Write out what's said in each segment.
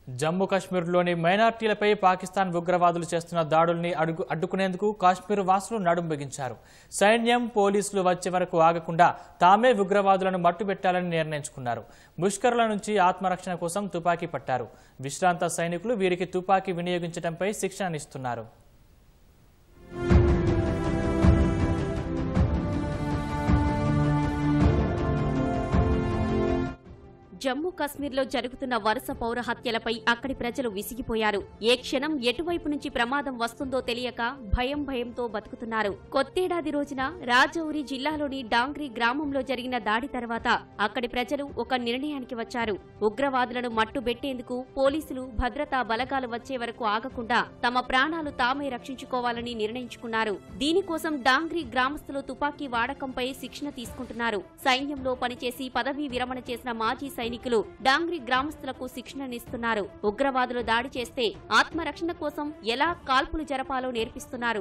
జమ్మూ కాశ్మీర్లోని మైనార్టీలపై పాకిస్తాన్ ఉగ్రవాదులు చేస్తున్న దాడుల్ని అడుగు అడ్డుకునేందుకు కాశ్మీర్ వాసులు నడుం బిగించారు సైన్యం పోలీసులు వచ్చే వరకు ఆగకుండా తామే ఉగ్రవాదులను మట్టుబెట్టాలని నిర్ణయించుకున్నారు ముష్కరుల నుంచి ఆత్మరక్షణ కోసం తుపాకీ పట్టారు విశ్రాంత సైనికులు వీరికి తుపాకీ వినియోగించడంపై శిక్షణ ఇస్తున్నారు జమ్మూ కాశ్మీర్లో జరుగుతున్న వరుస పౌర హత్యలపై అక్కడి ప్రజలు విసిగిపోయారు ఏ క్షణం ఎటువైపు నుంచి ప్రమాదం వస్తుందో తెలియక భయం భయంతో బతుకుతున్నారు కొత్తేడాది రోజున రాజౌరి జిల్లాలోని డాంగ్రీ గ్రామంలో జరిగిన దాడి తర్వాత అక్కడి ప్రజలు ఒక నిర్ణయానికి వచ్చారు ఉగ్రవాదులను మట్టుబెట్టేందుకు పోలీసులు భద్రతా బలగాలు వచ్చే వరకు ఆగకుండా తమ ప్రాణాలు తామే రక్షించుకోవాలని నిర్ణయించుకున్నారు దీనికోసం డాంగ్రీ గ్రామస్తులు తుపాకీ వాడకంపై శిక్షణ తీసుకుంటున్నారు సైన్యంలో పనిచేసి పదవీ విరమణ చేసిన మాజీ సైనికులు డాంగ్రీ గ్రామస్తులకు శిక్షణనిస్తున్నారు ఉగ్రవాదులు దాడి చేస్తే ఆత్మరక్షణ కోసం ఎలా కాల్పులు జరపాలో నేర్పిస్తున్నారు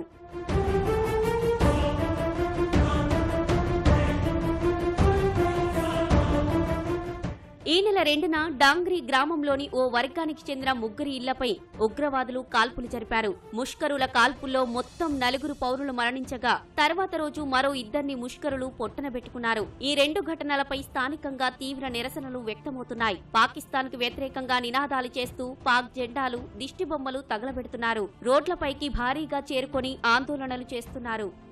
ఈ నెల రెండున డాంగ్రీ గ్రామంలోని ఓ వర్గానికి చెందిన ముగ్గురి ఇళ్లపై ఉగ్రవాదులు కాల్పులు జరిపారు ముష్కరుల కాల్పుల్లో మొత్తం నలుగురు పౌరులు మరణించగా తర్వాత రోజు మరో ఇద్దరిని ముష్కరులు పొట్టనబెట్టుకున్నారు ఈ రెండు ఘటనలపై స్థానికంగా తీవ్ర నిరసనలు వ్యక్తమవుతున్నాయి పాకిస్తాన్ కు వ్యతిరేకంగా నినాదాలు చేస్తూ పాక్ జెండాలు దిష్టిబొమ్మలు తగలబెడుతున్నారు రోడ్లపైకి భారీగా చేరుకొని ఆందోళనలు చేస్తున్నారు